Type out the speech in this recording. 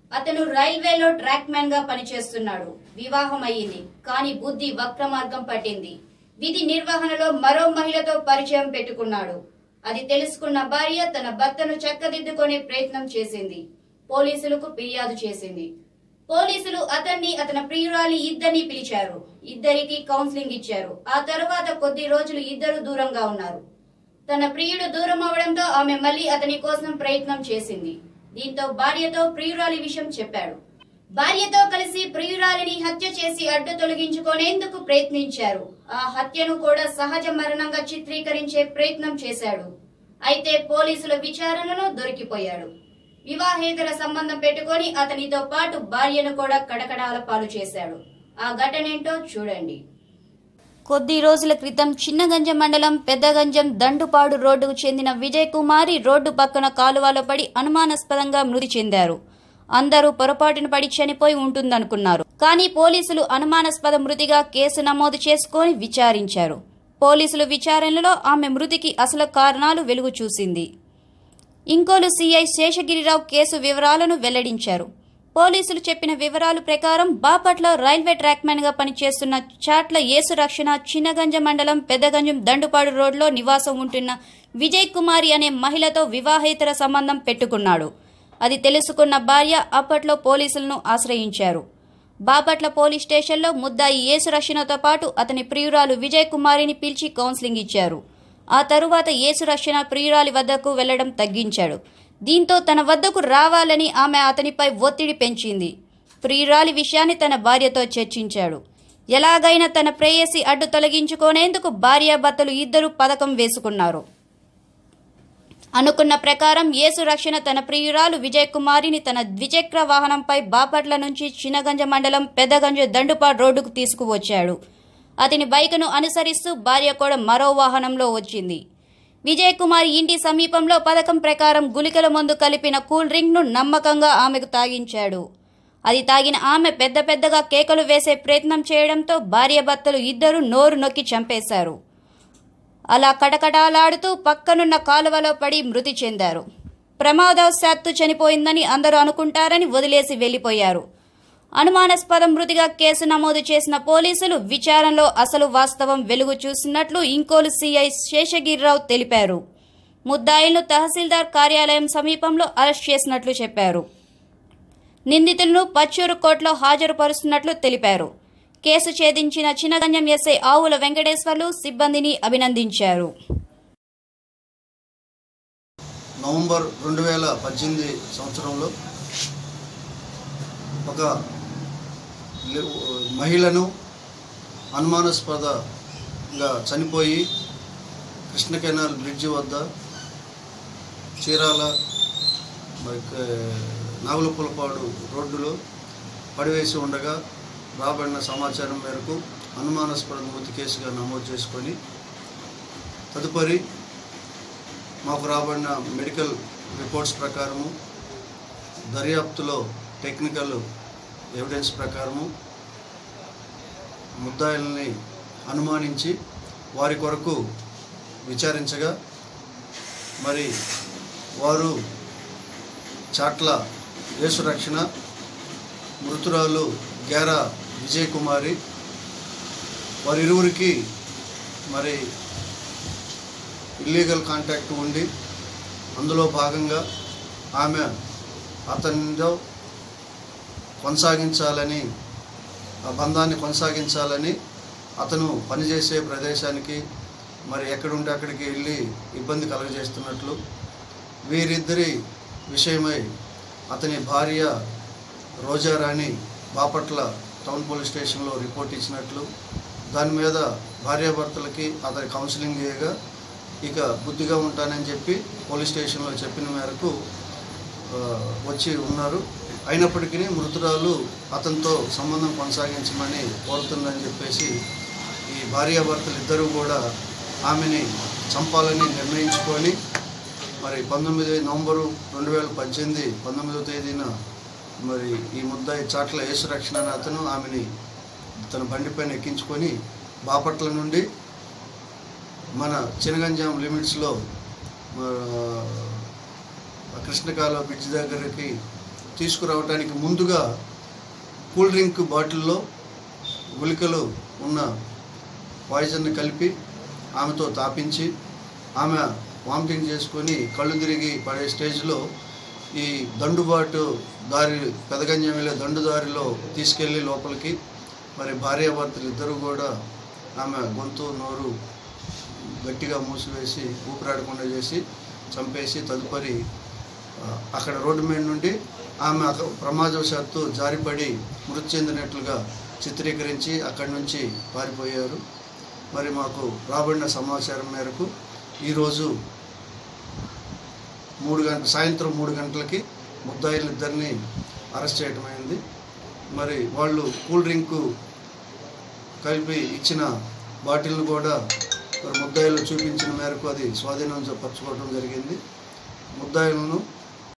అతను రైల్వేలో track man గా పనిచేస్తున్నాడు వివాహం అయ్యింది కానీ బుద్ధి వక్ర మార్గం పట్టింది విధి నిర్వహణలో మరో మహిళతో పరిచయం పెట్టుకున్నాడు అది తెలుసుకున్న భార్య తన భర్తను చక్కదిద్దుకునే ప్రయత్నం చేసింది పోలీసులకు ఫిర్యాదు చేసింది పోలీసులు అతన్ని అతని ప్రియురాలి ఇద్దరిని పిలిచారు ఇద్దరికి కౌన్సిలింగ్ ఇచ్చారు ఆ తరువాత కొద్ది రోజులు ఇద్దరు దూరంగా ఉన్నారు తన ప్రియుడు దూరం అవడంతో ఆమె మళ్ళీ అతని కోసం ప్రయత్నం చేసింది దీంతో భార్యతో ప్రియురాలి విషయం చెప్పాడు భార్యతో కలిసి ప్రియురాలిని హత్య చేసి అడ్డు తొలగించుకునేందుకు ప్రయత్నించారు ఆ హత్యను కూడా సహజ మరణంగా చిత్రీకరించే ప్రయత్నం చేశాడు అయితే పోలీసుల విచారణలో దొరికిపోయాడు వివాహేతర సంబంధం పెట్టుకొని అతనితో పాటు భార్యను కూడా కడకడాల పాలు చేశాడు ఆ ఘటనేంటో చూడండి కొద్ది రోజుల క్రితం చిన్నగంజం మండలం పెద్దగంజం దండుపాడు రోడ్డుకు చెందిన విజయ్ కుమారి రోడ్డు పక్కన కాలువలో పడి అనుమానాస్పదంగా మృతి చెందారు అందరూ పొరపాటున పడి చనిపోయి ఉంటుందనుకున్నారు కానీ పోలీసులు అనుమానాస్పద మృతిగా కేసు నమోదు చేసుకొని విచారించారు పోలీసులు విచారణలో ఆమె మృతికి అసలు కారణాలు వెలుగు చూసింది ఇంకోలు సీఐ శేషగిరిరావు కేసు వివరాలను వెల్లడించారు పోలీసులు చెప్పిన వివరాల ప్రకారం బాపట్ల రైల్వే ట్రాక్మెన్ గా పనిచేస్తున్న చాట్ల యేసు రక్షణ చిన్నగంజ మండలం పెద్దగంజం దండుపాడు రోడ్లో నివాసం ఉంటున్న విజయ్ కుమారి అనే మహిళతో వివాహేతర సంబంధం పెట్టుకున్నాడు అది తెలుసుకున్న భార్య అప్పట్లో పోలీసులను ఆశ్రయించారు బాపట్ల పోలీస్ స్టేషన్లో ముద్దాయి యేసు రక్షణతో పాటు అతని ప్రియురాలు విజయ్ కుమారిని పిలిచి కౌన్సిలింగ్ ఇచ్చారు ఆ తరువాత యేసు రక్షణ ప్రియురాలి వద్దకు వెళ్లడం తగ్గించాడు దీంతో తన వద్దకు రావాలని ఆమె అతనిపై ఒత్తిడి పెంచింది ప్రియురాలి విషయాన్ని తన భార్యతో చర్చించాడు ఎలాగైనా తన ప్రేయసి అడ్డు తొలగించుకునేందుకు భార్యాభర్తలు ఇద్దరు పథకం వేసుకున్నారు అనుకున్న ప్రకారం యేసు రక్షణ తన ప్రియురాలు విజయ్ కుమారిని తన ద్విచక్ర వాహనంపై బాపట్ల నుంచి చినగంజ మండలం పెద్దగంజ దండుపాడు రోడ్డుకు తీసుకువచ్చాడు అతని బైక్ను అనుసరిస్తూ భార్య కూడా మరో వాహనంలో వచ్చింది విజయ్ కుమార్ ఇంటి సమీపంలో పథకం ప్రకారం గుళికల మందు కలిపిన కూల్ డ్రింక్ను నమ్మకంగా ఆమెకు తాగించాడు అది తాగిన ఆమె పెద్ద పెద్దగా కేకలు వేసే ప్రయత్నం చేయడంతో భార్యాభర్తలు ఇద్దరు నోరు నొక్కి చంపేశారు అలా కటకటాలాడుతూ పక్కనున్న కాలువలో పడి మృతి చెందారు ప్రమాదవశాత్తు చనిపోయిందని అందరూ అనుకుంటారని వదిలేసి వెళ్లిపోయారు అనుమానాస్పద మృతిగా కేసు నమోదు చేసిన పోలీసులు విచారణలో అసలు వాస్తవం వెలుగు చూసినట్లు ఇంకోలు సీఐ శేషగిరిరావు తెలిపారు ముద్దాయిలను తహసీల్దార్ కార్యాలయం సమీపంలో అరెస్ట్ చేసినట్లు చెప్పారు నిందితులను పచ్చూరు కోర్టులో హాజరుపరుస్తున్నట్లు తెలిపారు కేసు ఛేదించిన చిన్నగంజం ఎస్ఐ ఆవుల వెంకటేశ్వర్లు సిబ్బందిని అభినందించారు నవంబర్ రెండు వేల పద్దెనిమిది సంవత్సరంలో ఒక లే- మహిళను అనుమానాస్పదంగా చనిపోయి కృష్ణ కెనాల్ బ్రిడ్జి వద్ద చీరాల మరి క- నాగులపులపాడు రోడ్డులో పడివేసి ఉండగా రాబడిన సమాచారం మేరకు అనుమానాస్పద మృతి కేసుగా నమోదు చేసుకొని తదుపరి మాకు రాబడిన మెడికల్ రిపోర్ట్స్ ప్రకారము దర్యాప్తులో టెక్నికల్ ఎవిడెన్స్ ప్రకారము ముద్దాయిల్ని అనుమానించి వారి కొరకు విచారించగా మరి వారు చాట్ల యేసురక్షణ మృతురాలు గ్యారా విజయ్ కుమారి వారిరువురికి మరి ఇల్లీగల్ కాంటాక్ట్ ఉండి అందులో భాగంగా ఆమె అతనిలో కొనసాగించాలని ఆ బంధాన్ని కొనసాగించాలని అతను పనిచేసే ప్రదేశానికి మరి ఎక్కడుంటే అక్కడికి వెళ్ళి ఇబ్బంది కలుగజేస్తున్నట్లు వీరిద్దరి విషయమై అతని భార్య రోజారాణి బాపట్ల టౌన్ పోలీస్ స్టేషన్లో రిపోర్ట్ ఇచ్చినట్లు దాని మీద భార్యాభర్తలకి అతని కౌన్సిలింగ్ చేయగా ఇక బుద్ధిగా ఉంటానని చెప్పి పోలీస్ స్టేషన్లో చెప్పిన మేరకు ఆ, వచ్చి ఉన్నారు అయినప్పటికీ మృతురాలు అతనితో సంబంధం కొనసాగించమని కోరుతుందని చెప్పేసి ఈ భార్యాభర్తలు ఇద్దరూ కూడా ఆమెని చంపాలని నిర్ణయించుకొని మరి పంతొమ్మిది నవంబరు రెండు వేల పద్దెనిమిది పంతొమ్మిదవ తేదీన మరి ఈ ముద్దాయి చాట్ల యేసురక్షణ అనే అతను ఆమెని తన బండిపైన ఎక్కించుకొని బాపట్ల నుండి మన చినగంజాం లిమిట్స్లో ఆ, కృష్ణకాల బ్రిడ్జ్ దగ్గరికి తీసుకురావడానికి ముందుగా కూల్ డ్రింక్ బాటిల్లో గుళికలు ఉన్న పాయిజన్ని కలిపి ఆమెతో తాపించి ఆమె వామిటింగ్ చేసుకొని కళ్ళు తిరిగి పడే స్టేజ్లో ఈ దండుబాటు దారి పెదగంజం వెళ్ళే దండు దారిలో తీసుకెళ్ళి లోపలికి మరి భార్యాభర్తలు ఇద్దరు కూడా ఆమె గొంతు నోరు గట్టిగా మూసివేసి ఊపిరాడకుండా చేసి చంపేసి తదుపరి ఆ, అక్కడ రోడ్డు మీద నుండి ఆమె అక- ప్రమాదవశాత్తు జారిపడి మృతి చెందినట్లుగా చిత్రీకరించి అక్కడి నుంచి పారిపోయారు మరి మాకు రాబడిన సమాచారం మేరకు ఈరోజు మూడు గంట సాయంత్రం మూడు గంటలకి ముద్దాయిలు ఇద్దరిని అరెస్ట్ చేయడం అయింది మరి వాళ్ళు కూల్ డ్రింకు కలిపి ఇచ్చిన బాటిల్ను కూడా మరి ముద్దాయిలు చూపించిన మేరకు అది స్వాధీనం పరచుకోవడం జరిగింది ముద్దాయిలను